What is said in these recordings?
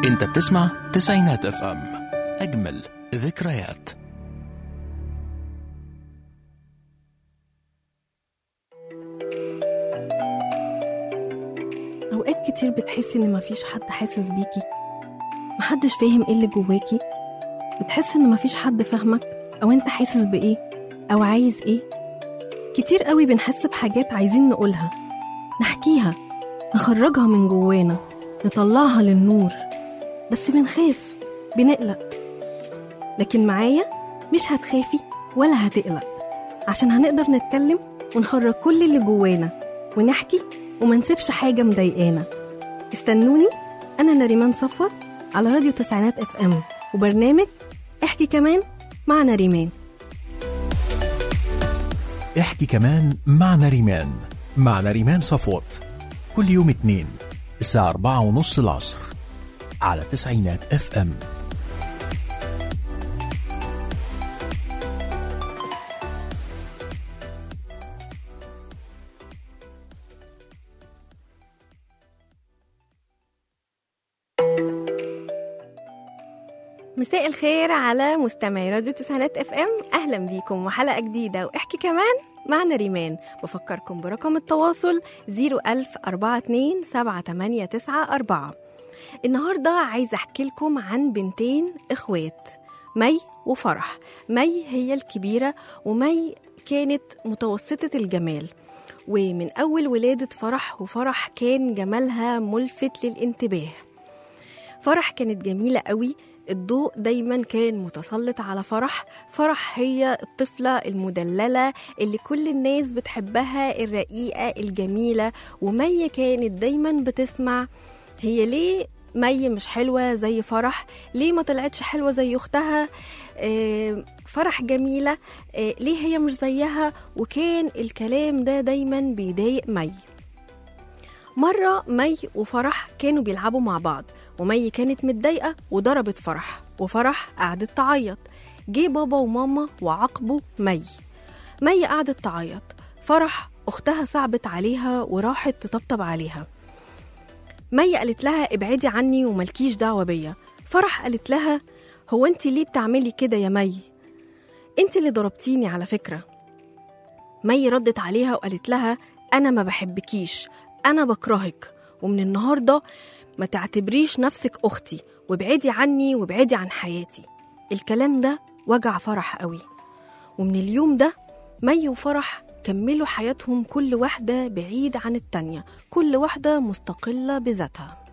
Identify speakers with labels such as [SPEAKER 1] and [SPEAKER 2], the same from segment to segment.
[SPEAKER 1] انت بتسمع تسعينات اف ام اجمل ذكريات
[SPEAKER 2] أوقات كتير بتحسي إن مفيش حد حاسس بيكي محدش فاهم إيه اللي جواكي بتحس إن مفيش حد فاهمك أو أنت حاسس بإيه أو عايز إيه كتير قوي بنحس بحاجات عايزين نقولها نحكيها نخرجها من جوانا نطلعها للنور بس بنخاف بنقلق لكن معايا مش هتخافي ولا هتقلق عشان هنقدر نتكلم ونخرج كل اللي جوانا ونحكي وما نسيبش حاجة مضايقانا استنوني أنا نريمان صفوت على راديو تسعينات اف ام وبرنامج احكي كمان مع نريمان
[SPEAKER 1] احكي كمان مع نريمان مع نريمان صفوت كل يوم اتنين الساعة أربعة ونص العصر على تسعينات اف ام
[SPEAKER 2] مساء الخير على مستمعي راديو تسعينات اف ام اهلا بيكم وحلقه جديده واحكي كمان مع نريمان بفكركم برقم التواصل 01042 النهارده عايزه احكي لكم عن بنتين اخوات مي وفرح مي هي الكبيره ومي كانت متوسطه الجمال ومن اول ولاده فرح وفرح كان جمالها ملفت للانتباه فرح كانت جميلة قوي الضوء دايما كان متسلط على فرح فرح هي الطفلة المدللة اللي كل الناس بتحبها الرقيقة الجميلة ومي كانت دايما بتسمع هي ليه مي مش حلوة زي فرح ليه ما طلعتش حلوة زي أختها آه، فرح جميلة آه، ليه هي مش زيها وكان الكلام ده دايما بيضايق مي مرة مي وفرح كانوا بيلعبوا مع بعض ومي كانت متضايقة وضربت فرح وفرح قعدت تعيط جه بابا وماما وعاقبوا مي مي قعدت تعيط فرح أختها صعبت عليها وراحت تطبطب عليها مي قالت لها ابعدي عني وملكيش دعوة بيا فرح قالت لها هو انت ليه بتعملي كده يا مي انت اللي ضربتيني على فكرة مي ردت عليها وقالت لها أنا ما بحبكيش أنا بكرهك ومن النهاردة ما تعتبريش نفسك أختي وابعدي عني وابعدي عن حياتي الكلام ده وجع فرح قوي ومن اليوم ده مي وفرح كملوا حياتهم كل واحدة بعيد عن التانية كل واحدة مستقلة بذاتها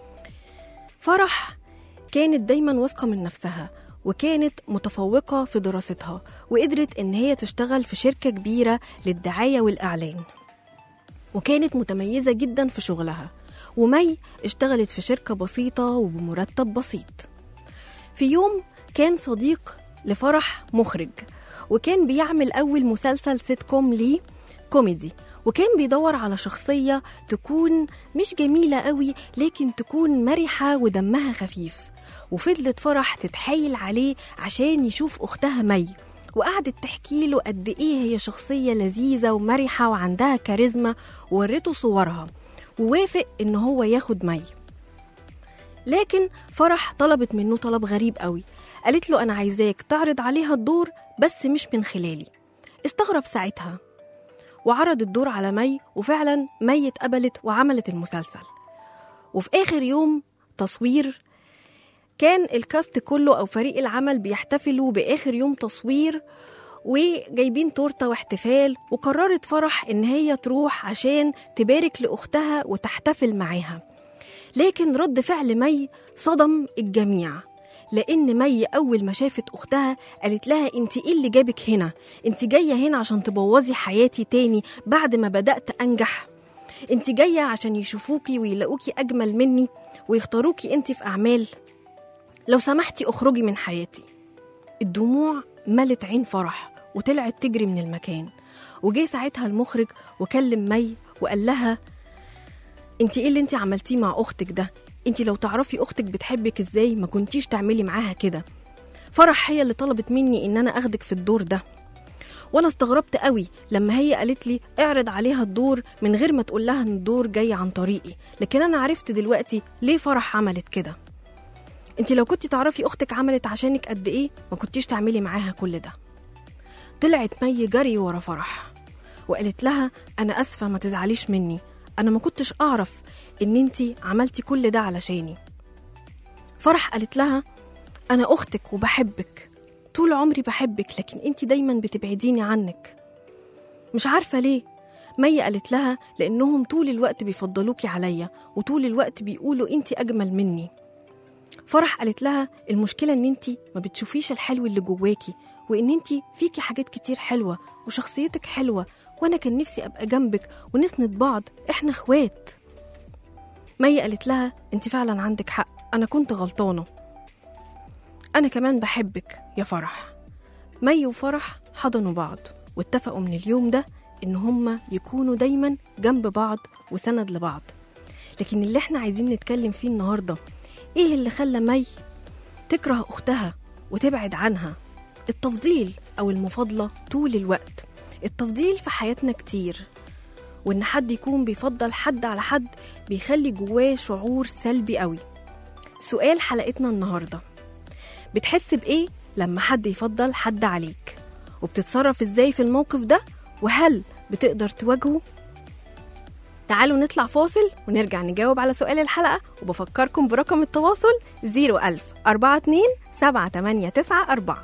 [SPEAKER 2] فرح كانت دايما واثقة من نفسها وكانت متفوقة في دراستها وقدرت إن هي تشتغل في شركة كبيرة للدعاية والإعلان وكانت متميزة جدا في شغلها ومي اشتغلت في شركة بسيطة وبمرتب بسيط في يوم كان صديق لفرح مخرج وكان بيعمل أول مسلسل سيت كوم ليه كوميدي وكان بيدور على شخصية تكون مش جميلة قوي لكن تكون مرحة ودمها خفيف وفضلت فرح تتحايل عليه عشان يشوف أختها مي وقعدت تحكي له قد إيه هي شخصية لذيذة ومرحة وعندها كاريزما وورته صورها ووافق إن هو ياخد مي لكن فرح طلبت منه طلب غريب قوي قالت له أنا عايزاك تعرض عليها الدور بس مش من خلالي استغرب ساعتها وعرض الدور على مي وفعلا مي اتقبلت وعملت المسلسل وفي آخر يوم تصوير كان الكاست كله أو فريق العمل بيحتفلوا بآخر يوم تصوير وجايبين تورتة واحتفال وقررت فرح إن هي تروح عشان تبارك لأختها وتحتفل معاها لكن رد فعل مي صدم الجميع لأن مي أول ما شافت أختها قالت لها أنت إيه اللي جابك هنا؟ أنت جاية هنا عشان تبوظي حياتي تاني بعد ما بدأت أنجح أنت جاية عشان يشوفوكي ويلاقوكي أجمل مني ويختاروكي أنت في أعمال لو سمحتي اخرجي من حياتي الدموع ملت عين فرح وطلعت تجري من المكان وجه ساعتها المخرج وكلم مي وقال لها انت ايه اللي انت عملتيه مع اختك ده انت لو تعرفي اختك بتحبك ازاي ما كنتيش تعملي معاها كده فرح هي اللي طلبت مني ان انا اخدك في الدور ده وانا استغربت قوي لما هي قالت لي اعرض عليها الدور من غير ما تقول لها ان الدور جاي عن طريقي لكن انا عرفت دلوقتي ليه فرح عملت كده انت لو كنت تعرفي اختك عملت عشانك قد ايه ما كنتيش تعملي معاها كل ده طلعت مي جري ورا فرح وقالت لها انا اسفه ما تزعليش مني انا ما كنتش اعرف ان انت عملتي كل ده علشاني فرح قالت لها انا اختك وبحبك طول عمري بحبك لكن انت دايما بتبعديني عنك مش عارفه ليه مي قالت لها لانهم طول الوقت بيفضلوكي عليا وطول الوقت بيقولوا انت اجمل مني فرح قالت لها المشكله ان انت ما بتشوفيش الحلو اللي جواكي وان انت فيكي حاجات كتير حلوه وشخصيتك حلوه وانا كان نفسي ابقى جنبك ونسند بعض احنا اخوات مي قالت لها انت فعلا عندك حق انا كنت غلطانه انا كمان بحبك يا فرح مي وفرح حضنوا بعض واتفقوا من اليوم ده ان هما يكونوا دايما جنب بعض وسند لبعض لكن اللي احنا عايزين نتكلم فيه النهارده ايه اللي خلى مي تكره اختها وتبعد عنها التفضيل او المفاضله طول الوقت التفضيل في حياتنا كتير وان حد يكون بيفضل حد على حد بيخلي جواه شعور سلبي قوي سؤال حلقتنا النهارده بتحس بايه لما حد يفضل حد عليك وبتتصرف ازاي في الموقف ده وهل بتقدر تواجهه تعالوا نطلع فاصل ونرجع نجاوب على سؤال الحلقة وبفكركم برقم التواصل 01000 42 789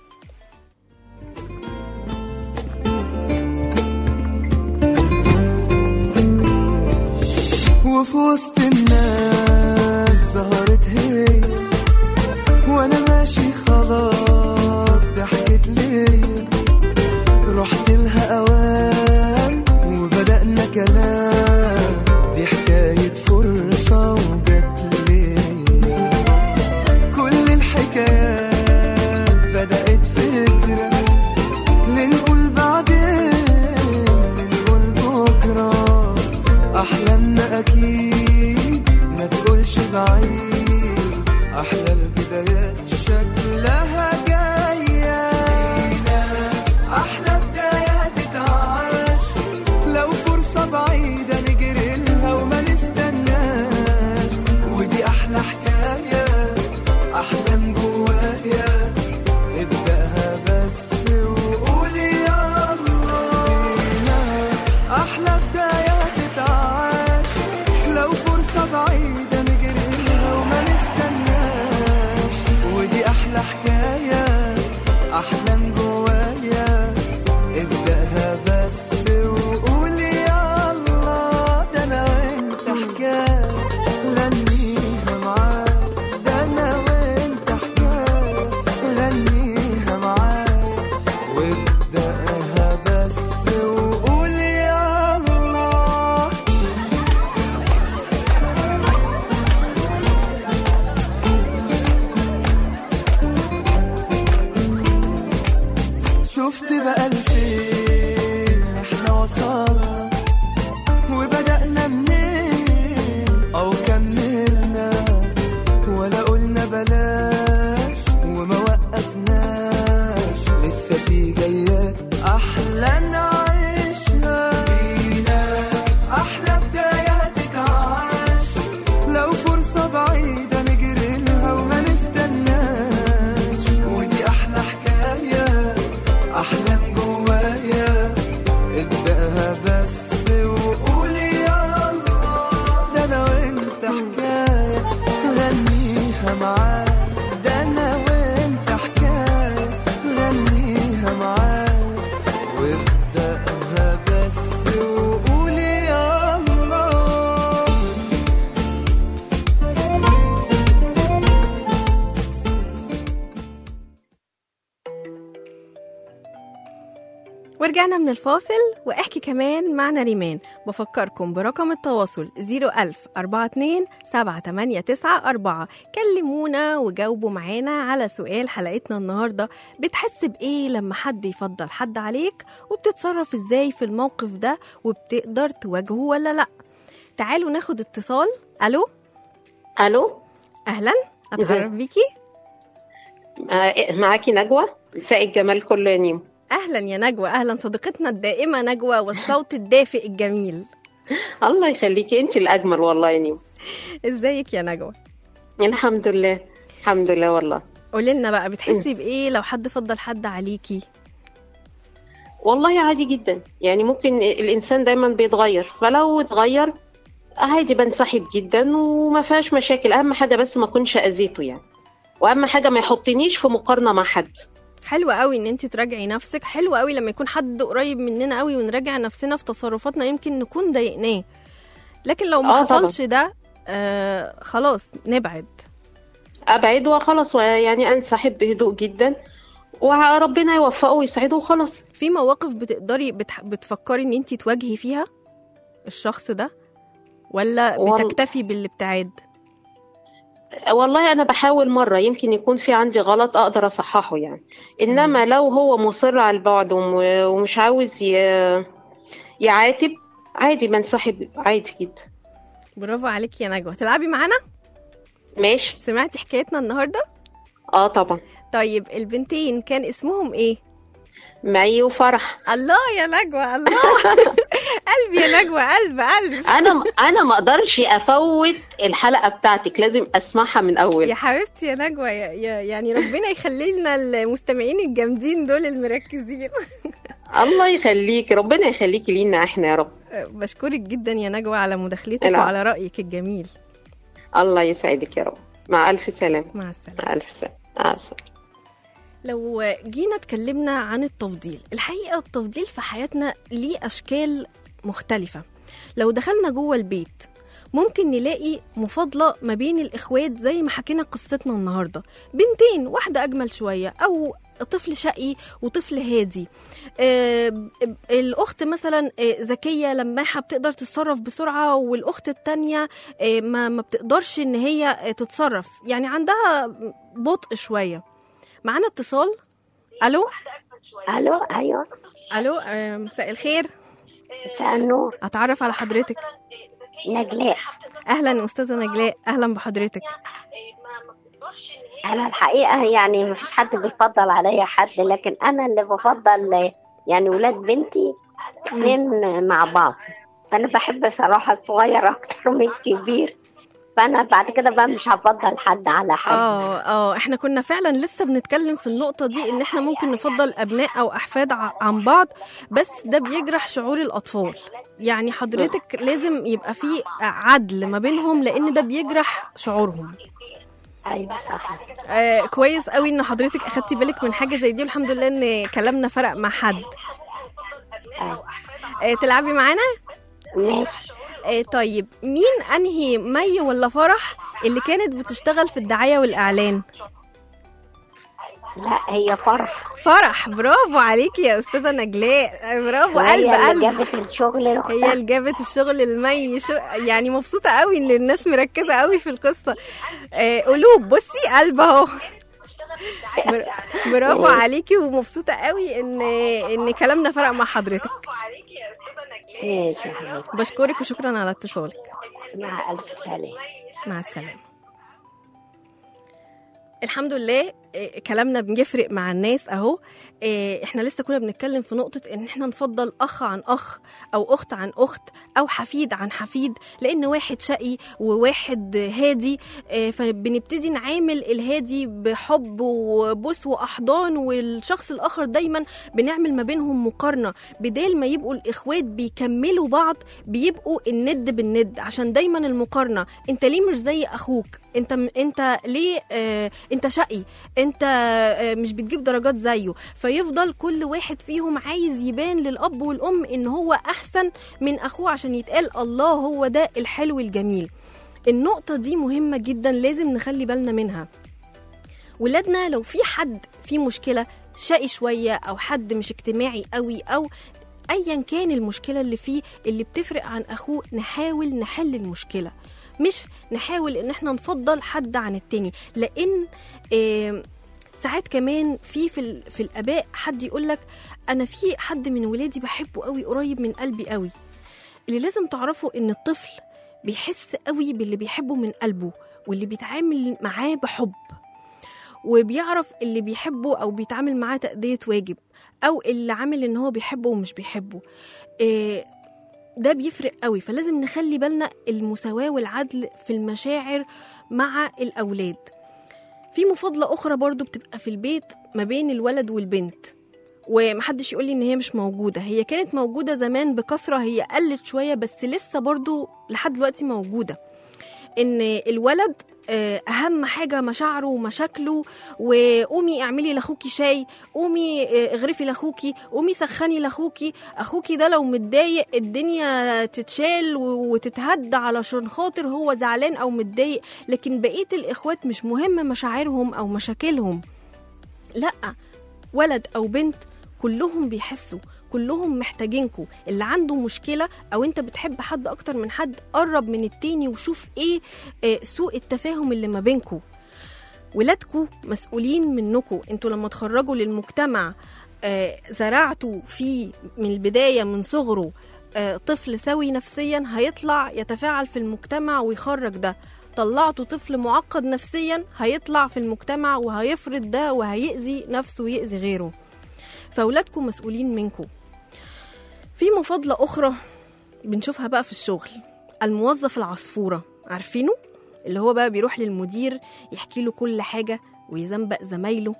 [SPEAKER 3] وفي وسط الناس ظهرت هي وانا ماشي خلاص ضحكت ليا رحت لها اوام وبدأنا كلام دي حكاية فرصة وجت ليا كل الحكايات بدأت فكرة لنقول بعدين لنقول بكرة أحلامنا أكيد ما تقولش بعيد أحلى البدايات شكلها جاية أحلى بدايات تتعاش لو فرصة بعيدة نجري لها وما نستناش ودي أحلى حكاية أحلام جوايا ابدأها بس وقولي يلا أحلى بداية تتعاش لو فرصة بعيدة نجري لها وما نستناش ودي أحلى حكاية أحلام جوايا ابدأها بس وقولي يلا ده أنا وأنت حكاية غنيها معاك ده أنا وأنت حكاية غنيها معاك وابدأها بس وقولي يلا شفت بقى الفين احنا وصلنا وبدأنا منين او كملنا ولا قلنا بلاش وما وقفناش لسه في جايات احلى نعيشها بينا احلى بدايات تتعاش لو فرصة بعيدة نجري لها وما نستناش ودي احلى حكاية احلام جوايا ابدأها بس وقولي يلا ده انا وانت حكاية غنيها معاك ده انا وانت حكاية غنيها معاك وابدأها بس وقولي يلا
[SPEAKER 2] ورجعنا من الفاصل واحكي كمان معنا ريمان بفكركم برقم التواصل 01000 42 789 كلمونا وجاوبوا معانا على سؤال حلقتنا النهارده بتحس بايه لما حد يفضل حد عليك وبتتصرف ازاي في الموقف ده وبتقدر تواجهه ولا لا تعالوا ناخد اتصال الو
[SPEAKER 4] الو
[SPEAKER 2] اهلا اتعرف بيكي
[SPEAKER 4] آه، معاكي نجوى مساء الجمال كله يا نيمو
[SPEAKER 2] اهلا يا نجوى اهلا صديقتنا الدائمه نجوى والصوت الدافئ الجميل
[SPEAKER 4] الله يخليكي انت الاجمل والله يا نيمو
[SPEAKER 2] ازيك يا نجوى
[SPEAKER 4] الحمد لله الحمد لله والله
[SPEAKER 2] قولي لنا بقى بتحسي بايه لو حد فضل حد عليكي
[SPEAKER 4] والله عادي جدا يعني ممكن الانسان دايما بيتغير فلو اتغير عادي بنسحب جدا وما فيهاش مشاكل اهم حاجه بس ما اكونش اذيته يعني واهم حاجه ما يحطنيش في مقارنه مع حد
[SPEAKER 2] حلو قوي ان انت تراجعي نفسك حلو قوي لما يكون حد قريب مننا قوي ونراجع نفسنا في تصرفاتنا يمكن نكون ضايقناه لكن لو ما
[SPEAKER 4] آه طبعا.
[SPEAKER 2] حصلش ده آه خلاص نبعد
[SPEAKER 4] ابعد وخلاص يعني انسحب بهدوء جدا وربنا يوفقه ويسعده وخلاص
[SPEAKER 2] في مواقف بتقدري بتح... بتفكري ان انت تواجهي فيها الشخص ده ولا
[SPEAKER 4] وال-
[SPEAKER 2] بتكتفي بالابتعاد
[SPEAKER 4] والله انا بحاول مره يمكن يكون في عندي غلط اقدر اصححه يعني انما لو هو مصر على البعد وم- ومش عاوز ي- يعاتب عادي بنسحب عادي جدا
[SPEAKER 2] برافو عليكي يا نجوى تلعبي معانا
[SPEAKER 4] ماشي
[SPEAKER 2] سمعتي حكايتنا النهارده
[SPEAKER 4] اه طبعا
[SPEAKER 2] طيب البنتين كان اسمهم ايه
[SPEAKER 4] معي وفرح
[SPEAKER 2] الله يا نجوى الله قلبي يا نجوى قلب قلب
[SPEAKER 4] انا انا ما اقدرش افوت الحلقه بتاعتك لازم اسمعها من اول
[SPEAKER 2] يا حبيبتي يا نجوى يا يا- يعني ربنا يخلي لنا المستمعين الجامدين دول المركزين
[SPEAKER 4] الله يخليك ربنا يخليكي لينا احنا يا رب
[SPEAKER 2] بشكرك جدا يا نجوى على مداخلتك
[SPEAKER 4] العفو.
[SPEAKER 2] وعلى رأيك الجميل
[SPEAKER 4] الله يسعدك يا رب مع الف سلامه
[SPEAKER 2] مع السلامة
[SPEAKER 4] مع الف سلامه مع السلامه
[SPEAKER 2] لو جينا اتكلمنا عن التفضيل الحقيقة التفضيل في حياتنا ليه أشكال مختلفة لو دخلنا جوه البيت ممكن نلاقي مفاضلة ما بين الإخوات زي ما حكينا قصتنا النهاردة بنتين واحدة أجمل شوية أو طفل شقي وطفل هادي آه الأخت مثلا آه، ذكية لماحة بتقدر تتصرف بسرعة والأخت التانية آه، ما, ما بتقدرش إن هي آه، تتصرف يعني عندها بطء شوية معانا اتصال الو
[SPEAKER 5] الو ايوه
[SPEAKER 2] الو آه، مساء الخير
[SPEAKER 5] مساء النور
[SPEAKER 2] اتعرف على حضرتك
[SPEAKER 5] نجلاء
[SPEAKER 2] اهلا استاذه نجلاء اهلا بحضرتك
[SPEAKER 5] انا الحقيقه يعني ما فيش حد بيفضل عليا حد لكن انا اللي بفضل يعني ولاد بنتي اتنين مع بعض فانا بحب صراحه الصغير اكتر من الكبير فانا بعد كده بقى مش هفضل حد على حد
[SPEAKER 2] اه اه احنا كنا فعلا لسه بنتكلم في النقطه دي ان احنا ممكن نفضل ابناء او احفاد ع- عن بعض بس ده بيجرح شعور الاطفال يعني حضرتك لازم يبقى في عدل ما بينهم لان ده بيجرح شعورهم
[SPEAKER 5] ايوه صح
[SPEAKER 2] آه كويس قوي ان حضرتك اخدتي بالك من حاجه زي دي والحمد لله ان كلامنا فرق مع حد
[SPEAKER 5] أيوة.
[SPEAKER 2] آه تلعبي معانا
[SPEAKER 5] ماشي
[SPEAKER 2] آه طيب مين انهي مي ولا فرح اللي كانت بتشتغل في الدعايه والاعلان
[SPEAKER 5] لا هي فرح
[SPEAKER 2] فرح برافو عليكي يا استاذه نجلاء آه، برافو قلب
[SPEAKER 5] وهي اللي
[SPEAKER 2] قلب
[SPEAKER 5] جابت الشغل
[SPEAKER 2] هي
[SPEAKER 5] لاختها
[SPEAKER 2] اللي جابت الشغل المي شو يعني مبسوطه قوي ان الناس مركزه قوي في القصه آه قلوب بصي قلب اهو بر- برافو عليكي ومبسوطه قوي ان ان كلامنا فرق مع حضرتك
[SPEAKER 5] ماشي يا حبيبتي
[SPEAKER 2] بشكرك وشكرا على اتصالك
[SPEAKER 5] مع الف سلامه
[SPEAKER 2] مع السلامة الحمد لله إيه، كلامنا بيفرق مع الناس اهو إيه، احنا لسه كنا بنتكلم في نقطة ان احنا نفضل اخ عن اخ او اخت عن اخت او حفيد عن حفيد لان واحد شقي وواحد هادي إيه، فبنبتدي نعامل الهادي بحب وبوس واحضان والشخص الاخر دايما بنعمل ما بينهم مقارنة بدال ما يبقوا الاخوات بيكملوا بعض بيبقوا الند بالند عشان دايما المقارنه انت ليه مش زي اخوك انت م... انت ليه آه... انت شقي انت آه... مش بتجيب درجات زيه فيفضل كل واحد فيهم عايز يبان للاب والام ان هو احسن من اخوه عشان يتقال الله هو ده الحلو الجميل النقطه دي مهمه جدا لازم نخلي بالنا منها ولادنا لو في حد في مشكله شقي شويه او حد مش اجتماعي قوي او ايا كان المشكله اللي فيه اللي بتفرق عن اخوه نحاول نحل المشكله مش نحاول ان احنا نفضل حد عن التاني لان آه ساعات كمان في في, ال- في الاباء حد يقول لك انا في حد من ولادي بحبه قوي قريب من قلبي قوي اللي لازم تعرفوا ان الطفل بيحس قوي باللي بيحبه من قلبه واللي بيتعامل معاه بحب وبيعرف اللي بيحبه او بيتعامل معاه تأدية واجب او اللي عامل ان هو بيحبه ومش بيحبه إيه ده بيفرق قوي فلازم نخلي بالنا المساواة والعدل في المشاعر مع الأولاد في مفاضله اخرى برضو بتبقى في البيت ما بين الولد والبنت ومحدش يقول لي ان هي مش موجوده هي كانت موجوده زمان بكثره هي قلت شويه بس لسه برضو لحد دلوقتي موجوده ان الولد آه، اهم حاجه مشاعره ومشاكله وقومي اعملي لاخوكي شاي قومي آه، اغرفي لاخوكي قومي سخني لاخوكي اخوكي ده لو متضايق الدنيا تتشال و- وتتهد علشان خاطر هو زعلان او متضايق لكن بقيه الاخوات مش مهم مشاعرهم او مشاكلهم لا ولد او بنت كلهم بيحسوا كلهم محتاجينكوا اللي عنده مشكلة أو أنت بتحب حد أكتر من حد قرب من التاني وشوف إيه آه، سوء التفاهم اللي ما بينكوا ولادكوا مسؤولين منكوا انتوا لما تخرجوا للمجتمع آه، زرعتوا فيه من البداية من صغره آه، طفل سوي نفسيا هيطلع يتفاعل في المجتمع ويخرج ده طلعتوا طفل معقد نفسيا هيطلع في المجتمع وهيفرض ده وهيأذي نفسه ويأذي غيره فأولادكم مسؤولين منكم في مفاضلة أخرى بنشوفها بقى في الشغل الموظف العصفورة عارفينه؟ اللي هو بقى بيروح للمدير يحكي له كل حاجة ويزنبق زمايله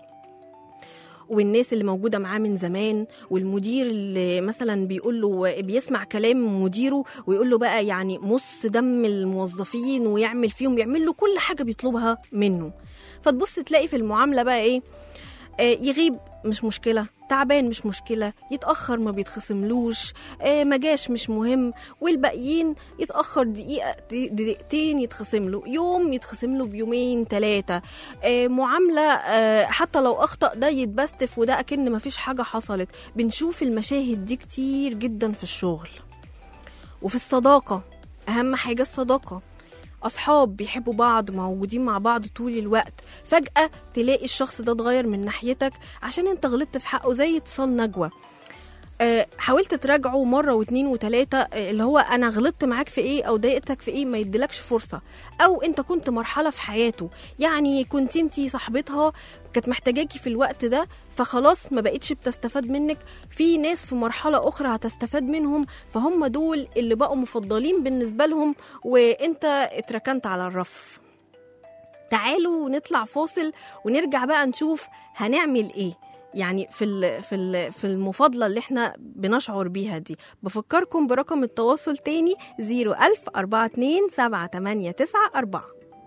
[SPEAKER 2] والناس اللي موجودة معاه من زمان والمدير اللي مثلا بيقول له بيسمع كلام مديره ويقول له بقى يعني مص دم الموظفين ويعمل فيهم يعمل له كل حاجة بيطلبها منه فتبص تلاقي في المعاملة بقى ايه آه، يغيب مش مشكلة تعبان مش مشكلة يتأخر ما بيتخصملوش آه، ما جاش مش مهم والباقيين يتأخر دقيقة دقيقتين يتخصم له يوم يتخصم له بيومين ثلاثة معاملة آه، حتى لو أخطأ ده يتبستف وده أكن مفيش حاجة حصلت بنشوف المشاهد دي كتير جدا في الشغل وفي الصداقة أهم حاجة الصداقة أصحاب بيحبوا بعض موجودين مع بعض طول الوقت فجأة تلاقي الشخص ده اتغير من ناحيتك عشان انت غلطت في حقه زي اتصال نجوى آه، حاولت تراجعه مرة واتنين وتلاتة آه، اللي هو أنا غلطت معاك في إيه أو ضايقتك في إيه ما يديلكش فرصة أو أنت كنت مرحلة في حياته يعني كنت أنتي صاحبتها كانت محتاجاكي في الوقت ده فخلاص ما بقتش بتستفاد منك في ناس في مرحلة أخرى هتستفاد منهم فهم دول اللي بقوا مفضلين بالنسبة لهم وأنت اتركنت على الرف تعالوا نطلع فاصل ونرجع بقى نشوف هنعمل ايه يعني في ال في ال في المفاضله اللي احنا بنشعر بيها دي بفكركم برقم التواصل تاني 01000 42 789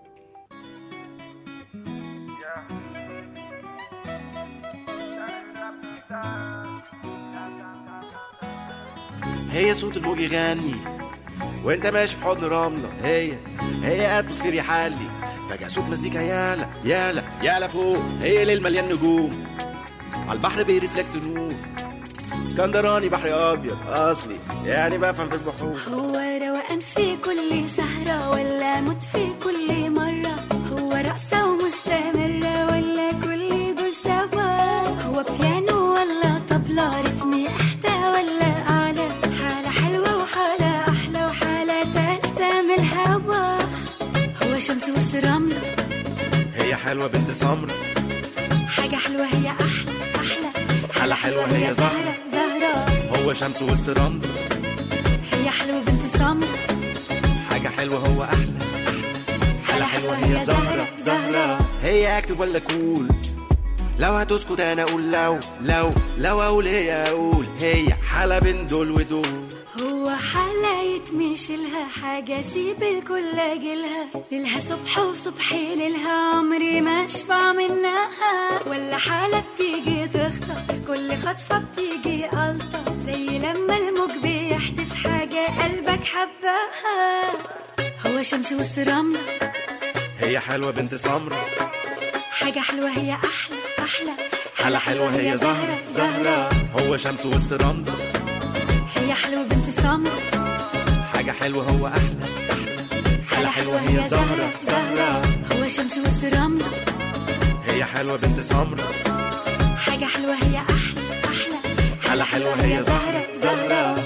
[SPEAKER 6] هي صوت الموج يغني وانت ماشي في حضن رملة هي هي اتموسفير يحلي فجأة صوت مزيكا يالا يالا يالا فوق هي ليل مليان نجوم على البحر بيرفلكت نور اسكندراني بحر ابيض اصلي يعني بفهم في البحور
[SPEAKER 7] هو روقان في كل سهرة ولا موت في كل مرة هو رقصة ومستمرة ولا كل دول سوا هو بيانو ولا طبلة رتم احدى ولا اعلى حالة حلوة وحالة احلى وحالة تالتة من الهوا هو شمس وسط رملة
[SPEAKER 6] هي حلوة بنت سمرة
[SPEAKER 7] حاجة حلوة هي احلى احلى
[SPEAKER 6] حالة حلوة هي زهرة
[SPEAKER 7] زهرة
[SPEAKER 6] هو شمس وسط رملة
[SPEAKER 7] هي حلوة بنت سمرة
[SPEAKER 6] حاجة حلوة هو أحلى حالة حلوة هي زهرة زهرة هي أكتب ولا كول لو هتسكت أنا أقول لو لو لو أقول هي أقول هي حالة بين دول ودول
[SPEAKER 7] هو حالة يتمشي لها حاجة سيب الكل أجلها ليلها صبح وصبحي ليلها عمري ما أشبع منها ولا حالة بتيجي تخطف كل خطفة بتيجي ألطف زي لما الموج بيحدف حاجة قلبك حبها هو شمس وسط رملة
[SPEAKER 6] هي حلوة بنت سمرة
[SPEAKER 7] حاجة حلوة هي أحلى أحلى
[SPEAKER 6] حالة حلوة هي زهرة زهرة هو شمس وسط رملة
[SPEAKER 7] هي حلوة بنت سمرة
[SPEAKER 6] حاجة حلوة هو أحلى حالة حلوة هي زهرة زهرة
[SPEAKER 7] هو شمس وسط رملة
[SPEAKER 6] هي حلوة بنت سمرة
[SPEAKER 7] حاجة حلوة هي أحلى أحلى
[SPEAKER 6] حالة حلوة هي زهرة زهرة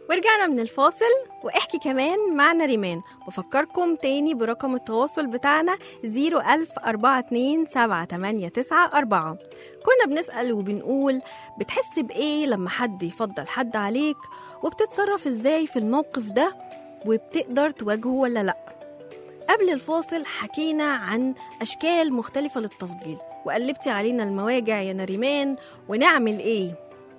[SPEAKER 2] ورجعنا من الفاصل واحكي كمان معنا ريمان بفكركم تاني برقم التواصل بتاعنا 01042 كنا بنسأل وبنقول بتحس بإيه لما حد يفضل حد عليك وبتتصرف إزاي في الموقف ده وبتقدر تواجهه ولا لأ قبل الفاصل حكينا عن أشكال مختلفة للتفضيل وقلبتي علينا المواجع يا نريمان ونعمل إيه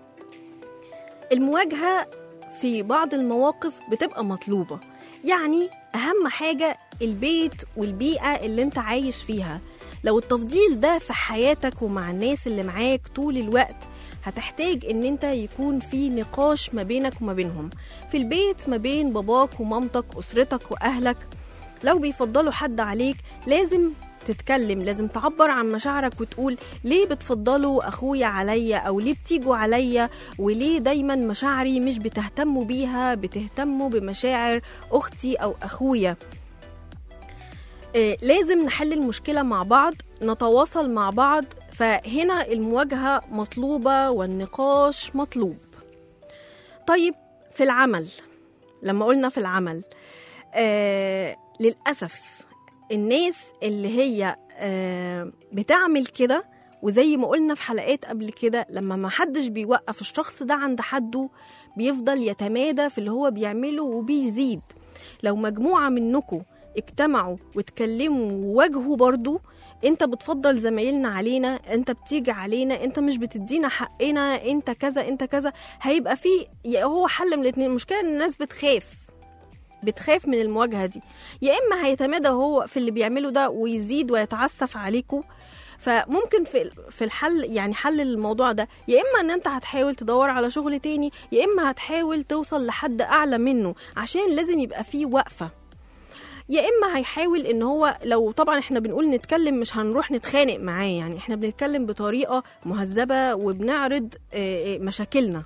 [SPEAKER 2] المواجهة في بعض المواقف بتبقى مطلوبة يعني أهم حاجة البيت والبيئة اللي انت عايش فيها لو التفضيل ده في حياتك ومع الناس اللي معاك طول الوقت هتحتاج ان انت يكون في نقاش ما بينك وما بينهم في البيت ما بين باباك ومامتك أسرتك وأهلك لو بيفضلوا حد عليك لازم تتكلم لازم تعبر عن مشاعرك وتقول ليه بتفضلوا اخويا عليا او ليه بتيجوا عليا وليه دايما مشاعري مش بتهتموا بيها بتهتموا بمشاعر اختي او اخويا آه، لازم نحل المشكلة مع بعض نتواصل مع بعض فهنا المواجهة مطلوبة والنقاش مطلوب طيب في العمل لما قلنا في العمل آه للأسف الناس اللي هي آه بتعمل كده وزي ما قلنا في حلقات قبل كده لما ما حدش بيوقف الشخص ده عند حده بيفضل يتمادى في اللي هو بيعمله وبيزيد لو مجموعة منكم اجتمعوا واتكلموا وواجهوا برضو انت بتفضل زمايلنا علينا انت بتيجي علينا انت مش بتدينا حقنا انت كذا انت كذا هيبقى في يا هو حل من الاتنين المشكلة ان الناس بتخاف بتخاف من المواجهة دي يا إما هيتمادى هو في اللي بيعمله ده ويزيد ويتعسف عليكم فممكن في في الحل يعني حل الموضوع ده يا اما ان انت هتحاول تدور على شغل تاني يا اما هتحاول توصل لحد اعلى منه عشان لازم يبقى فيه وقفه يا اما هيحاول ان هو لو طبعا احنا بنقول نتكلم مش هنروح نتخانق معاه يعني احنا بنتكلم بطريقه مهذبه وبنعرض آه، آه، مشاكلنا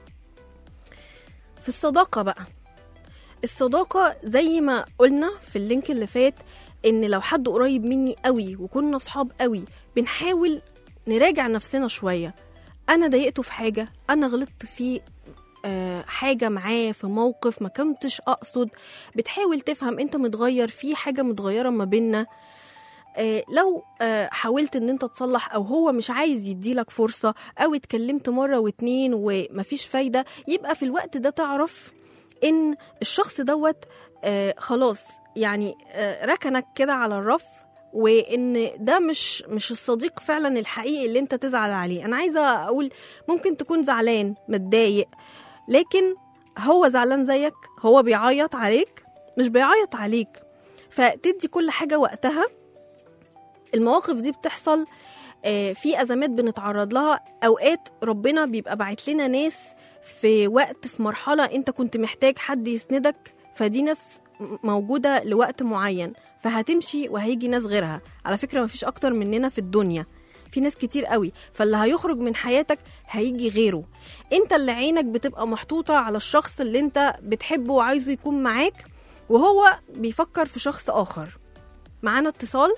[SPEAKER 2] في الصداقه بقى الصداقة زي ما قلنا في اللينك اللي فات ان لو حد قريب مني قوي وكنا صحاب قوي بنحاول نراجع نفسنا شوية انا ضايقته في حاجة انا غلطت في آه، حاجة معاه في موقف ما كنتش أقصد بتحاول تفهم أنت متغير في حاجة متغيرة ما بينا آه، لو آه، حاولت ان انت تصلح او هو مش عايز يديلك فرصة او اتكلمت مرة واتنين ومفيش فايدة يبقى في الوقت ده تعرف ان الشخص دوت آه خلاص يعني آه ركنك كده على الرف وان ده مش مش الصديق فعلا الحقيقي اللي انت تزعل عليه انا عايزه اقول ممكن تكون زعلان متضايق لكن هو زعلان زيك هو بيعيط عليك مش بيعيط عليك فتدي كل حاجه وقتها المواقف دي بتحصل آه، في ازمات بنتعرض لها اوقات ربنا بيبقى باعت لنا ناس في وقت في مرحله انت كنت محتاج حد يسندك فدي ناس م- موجوده لوقت معين فهتمشي وهيجي ناس غيرها على فكره مفيش اكتر مننا في الدنيا في ناس كتير قوي فاللي هيخرج من حياتك هيجي غيره انت اللي عينك بتبقى محطوطه على الشخص اللي انت بتحبه وعايزه يكون معاك وهو بيفكر في شخص اخر معانا اتصال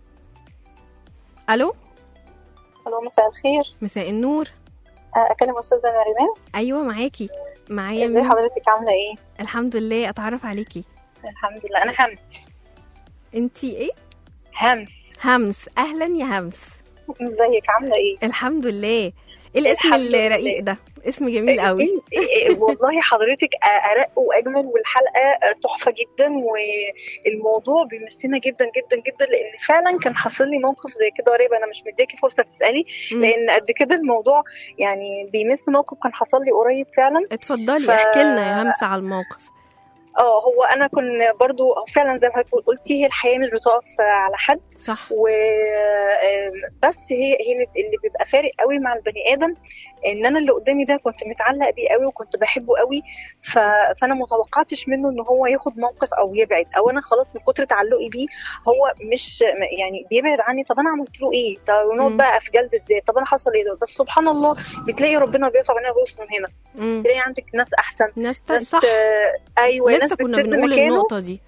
[SPEAKER 2] الو
[SPEAKER 8] الو مساء الخير
[SPEAKER 2] مساء النور
[SPEAKER 8] آه، اكلم استاذه نريمان
[SPEAKER 2] ايوه معاكي معايا
[SPEAKER 8] ازي
[SPEAKER 2] مين
[SPEAKER 8] حضرتك عامله ايه
[SPEAKER 2] الحمد لله اتعرف عليكي
[SPEAKER 8] الحمد لله انا همس
[SPEAKER 2] انتي ايه
[SPEAKER 8] همس
[SPEAKER 2] همس اهلا يا همس
[SPEAKER 8] ازيك عامله ايه
[SPEAKER 2] الحمد لله ايه الاسم
[SPEAKER 8] الحمد لله.
[SPEAKER 2] الرقيق ده اسم جميل قوي
[SPEAKER 8] إيه- إيه- إيه، والله حضرتك آه، ارق واجمل والحلقه آه، تحفه جدا والموضوع بيمسنا جدا جدا جدا لان فعلا كان حاصل لي موقف زي كده قريب انا مش مديكي فرصه تسالي
[SPEAKER 2] مم.
[SPEAKER 8] لان قد كده الموضوع يعني بيمس موقف كان حصل لي قريب فعلا
[SPEAKER 2] اتفضلي
[SPEAKER 8] ف-
[SPEAKER 2] احكي لنا يا همس على الموقف
[SPEAKER 8] اه هو انا كنت برضو فعلا زي ما حضرتك قلتي هي الحياه مش بتقف على حد
[SPEAKER 2] صح
[SPEAKER 8] و آم، بس هي هي اللي بيبقى فارق قوي مع البني ادم ان انا اللي قدامي ده كنت متعلق بيه قوي وكنت بحبه قوي ف... فانا متوقعتش منه ان هو ياخد موقف او يبعد او انا خلاص من كتر تعلقي بيه هو مش يعني بيبعد عني طب انا عملت له ايه طب نقعد
[SPEAKER 2] مم.
[SPEAKER 8] بقى في جلد ازاي طب انا حصل ايه ده بس سبحان الله بتلاقي ربنا بيقطع من هنا ويوصل من هنا
[SPEAKER 2] مم.
[SPEAKER 8] تلاقي عندك ناس احسن
[SPEAKER 2] ناس تا-
[SPEAKER 8] ناس
[SPEAKER 2] صح
[SPEAKER 8] آه، ايوه ناس
[SPEAKER 2] لسه كنا
[SPEAKER 8] بتسد
[SPEAKER 2] بنقول
[SPEAKER 8] مكانه
[SPEAKER 2] النقطة دي صح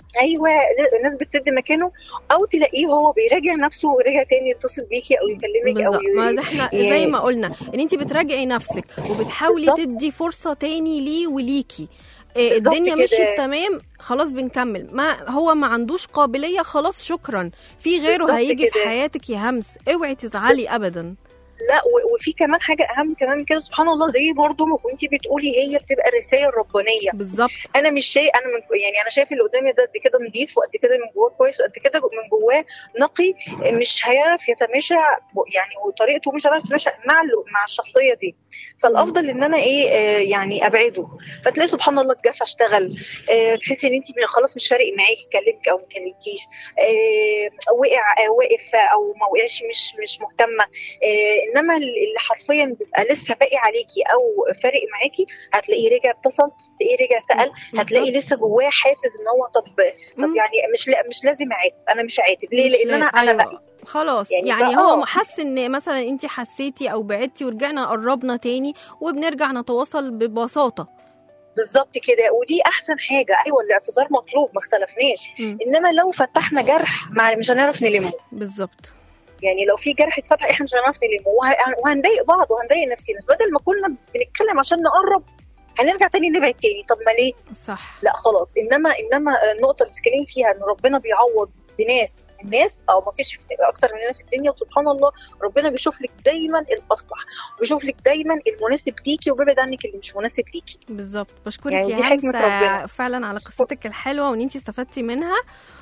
[SPEAKER 8] ايوه لا، الناس بتسد مكانه او تلاقيه هو بيراجع نفسه ورجع تاني يتصل بيكي او يكلمك او
[SPEAKER 2] بالظبط
[SPEAKER 8] ي-
[SPEAKER 2] ما ده احنا
[SPEAKER 8] ي-
[SPEAKER 2] زي ما قلنا ان انت بتراجعي نفسك وبتحاولي
[SPEAKER 8] بالظبط.
[SPEAKER 2] تدي فرصه تاني ليه وليكي إيه،
[SPEAKER 8] بالظبط
[SPEAKER 2] الدنيا
[SPEAKER 8] كده.
[SPEAKER 2] مشيت تمام خلاص بنكمل ما هو ما عندوش قابليه خلاص شكرا في غيره
[SPEAKER 8] بالظبط
[SPEAKER 2] هيجي في
[SPEAKER 8] كده.
[SPEAKER 2] حياتك يا همس اوعي تزعلي ابدا
[SPEAKER 8] لا و- وفي كمان حاجه اهم كمان من كده سبحان الله زي برضه ما كنتي بتقولي هي بتبقى الرسائل الربانيه
[SPEAKER 2] بالظبط
[SPEAKER 8] انا مش شايف انا من يعني انا شايف اللي قدامي ده قد كده نضيف وقد كده من جواه كويس وقد كده من جواه نقي مش هيعرف يتماشى ب- يعني وطريقته مش هيعرف يتماشى مع ال- مع الشخصيه دي فالافضل ان انا ايه آه، يعني ابعده فتلاقي سبحان الله الجاف اشتغل آه، تحسي ان انت خلاص مش فارق معاكي يكلمك او ما يكلمكيش آه، وقع آه، واقف او ما وقعش مش مش مهتمه آه، انما اللي حرفيا بيبقى لسه باقي عليكي او فارق معاكي هتلاقيه رجع اتصل تلاقيه رجع سال هتلاقي لسه جواه حافز ان هو طب طب
[SPEAKER 2] مم.
[SPEAKER 8] يعني مش لا مش لازم اعاتب انا مش عاتب ليه
[SPEAKER 2] مش
[SPEAKER 8] لان
[SPEAKER 2] لا-
[SPEAKER 8] انا انا
[SPEAKER 2] أيوة.
[SPEAKER 8] بقى
[SPEAKER 2] خلاص
[SPEAKER 8] يعني
[SPEAKER 2] يعني,
[SPEAKER 8] بقى-
[SPEAKER 2] هو
[SPEAKER 8] آه.
[SPEAKER 2] حس ان مثلا انت حسيتي او بعدتي ورجعنا قربنا تاني وبنرجع نتواصل ببساطه
[SPEAKER 8] بالظبط كده ودي احسن حاجه ايوه الاعتذار مطلوب ما اختلفناش
[SPEAKER 2] مم.
[SPEAKER 8] انما لو فتحنا جرح مع مش هنعرف نلمه
[SPEAKER 2] بالظبط
[SPEAKER 8] يعني لو في جرح اتفتح احنا مش هنعرف نلمه وه- وهنضايق بعض وهنضايق نفسنا بدل ما كنا بنتكلم عشان نقرب هنرجع تاني نبعد تاني طب ما ليه
[SPEAKER 2] صح
[SPEAKER 8] لا خلاص انما انما النقطه اللي بتتكلمي فيها ان ربنا بيعوض بناس الناس او ما فيش اكتر مننا في الدنيا وسبحان الله ربنا بيشوف لك دايما الاصلح وبيشوف لك دايما المناسب ليكي وبيبعد عنك اللي مش مناسب ليكي
[SPEAKER 2] بالظبط بشكرك
[SPEAKER 8] يعني
[SPEAKER 2] يا
[SPEAKER 8] دي حكمة
[SPEAKER 2] همسة
[SPEAKER 8] ربنا.
[SPEAKER 2] فعلا على قصتك الحلوه وان انت استفدتي منها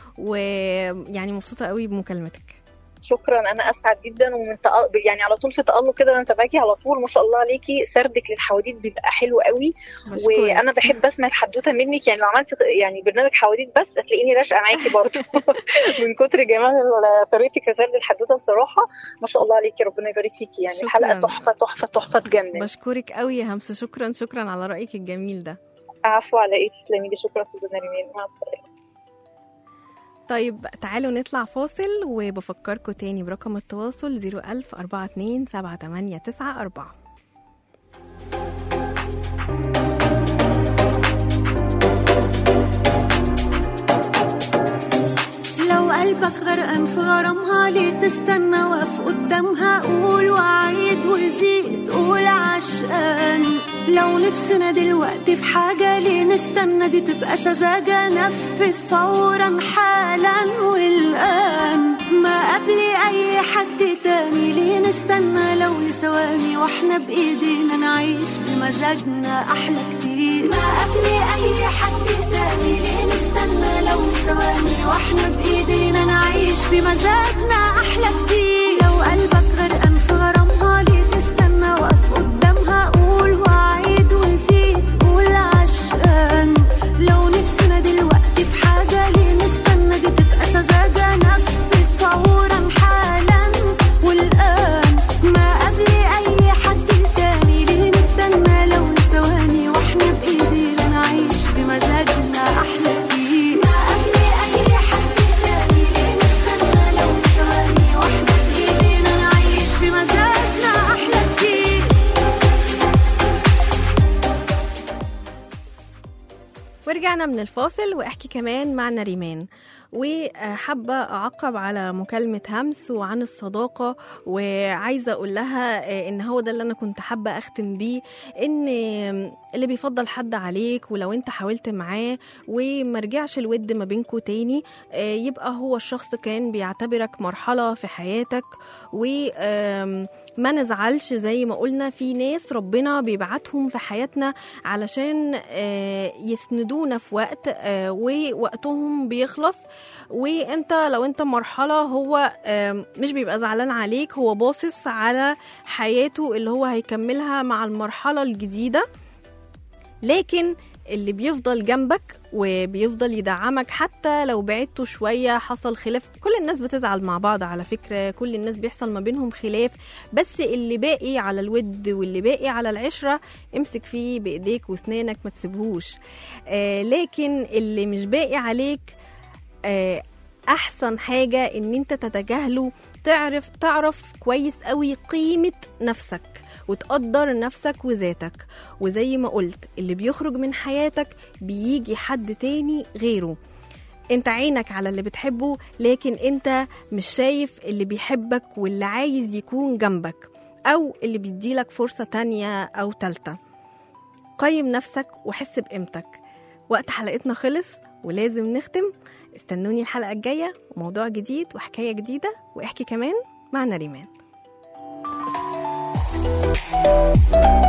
[SPEAKER 2] ويعني مبسوطه قوي بمكالمتك
[SPEAKER 8] شكرا انا اسعد جدا ومن تأ... يعني على طول في تالق كده انا متابعاكي على طول ما شاء الله عليكي سردك للحواديت بيبقى حلو قوي
[SPEAKER 2] بشكرك.
[SPEAKER 8] وانا بحب اسمع الحدوته منك يعني لو عملت يعني برنامج حواديت بس هتلاقيني راشقه معاكي برضه من كتر جمال طريقتك في سرد الحدوته بصراحه ما شاء الله عليكي ربنا يبارك فيكي يعني
[SPEAKER 2] شكراً.
[SPEAKER 8] الحلقه تحفه تحفه تحفه تجنن
[SPEAKER 2] بشكرك قوي يا همسه شكرا شكرا على رايك الجميل ده
[SPEAKER 8] عفو على ايه تسلمي لي شكرا استاذه نريمان مع السلامه
[SPEAKER 2] طيب تعالوا نطلع فاصل وبفكركم تاني برقم التواصل 01000 42 7894
[SPEAKER 9] لو قلبك غرقان في غرامها ليه تستنى واقف قدامها قول وعيد وزيد قول عشقان لو نفسنا دلوقتي في حاجة ليه نستنى دي تبقى سذاجة نفذ فورا حالا والآن ما قبل أي حد تاني ليه نستنى لو لثواني واحنا بإيدينا نعيش بمزاجنا أحلى كتير ما قبل أي حد تاني ليه نستنى لو ثواني واحنا بإيدينا نعيش بمزاجنا أحلى كتير لو قلبك غرقان في غرامها ليه تستنى واقف قدامها قول وعيد وزيد قول عشقان لو نفسنا دلوقتي في حاجة ليه نستنى دي تبقى سذاجة نفذ فورا حالا والآن ما قبل أي حد تاني ليه نستنى لو ثواني واحنا بإيدينا نعيش بمزاجنا أحلى كتير ما قبل أي حد تاني ليه نستنى لو ثواني واحنا بإيدينا نعيش بمزاجنا أحلى كتير
[SPEAKER 2] ورجعنا من الفاصل واحكي كمان مع نريمان وحابة أعقب على مكالمة همس وعن الصداقة وعايزة أقول لها آه، إن هو ده اللي أنا كنت حابة أختم بيه إن اللي بيفضل حد عليك ولو أنت حاولت معاه ومرجعش الود ما بينكوا تاني آه، يبقى هو الشخص كان بيعتبرك مرحلة في حياتك وما نزعلش زي ما قلنا في ناس ربنا بيبعتهم في حياتنا علشان آه، يسندونا في وقت آه، ووقتهم بيخلص وانت لو انت مرحلة هو آم، مش بيبقى زعلان عليك هو باصص على حياته اللي هو هيكملها مع المرحلة الجديدة لكن اللي بيفضل جنبك وبيفضل يدعمك حتى لو بعدتوا شوية حصل خلاف كل الناس بتزعل مع بعض على فكرة كل الناس بيحصل ما بينهم خلاف بس اللي باقي على الود واللي باقي على العشرة امسك فيه بإيديك واسنانك ما تسيبهوش آه لكن اللي مش باقي عليك آه احسن حاجه ان انت تتجاهله تعرف تعرف كويس قوي قيمه نفسك وتقدر نفسك وذاتك وزي ما قلت اللي بيخرج من حياتك بيجي حد تاني غيره انت عينك على اللي بتحبه لكن انت مش شايف اللي بيحبك واللي عايز يكون جنبك او اللي بيديلك فرصة تانية او تالتة قيم نفسك وحس بقيمتك وقت حلقتنا خلص ولازم نختم استنوني الحلقة الجاية وموضوع جديد وحكاية جديدة واحكي كمان مع نريمان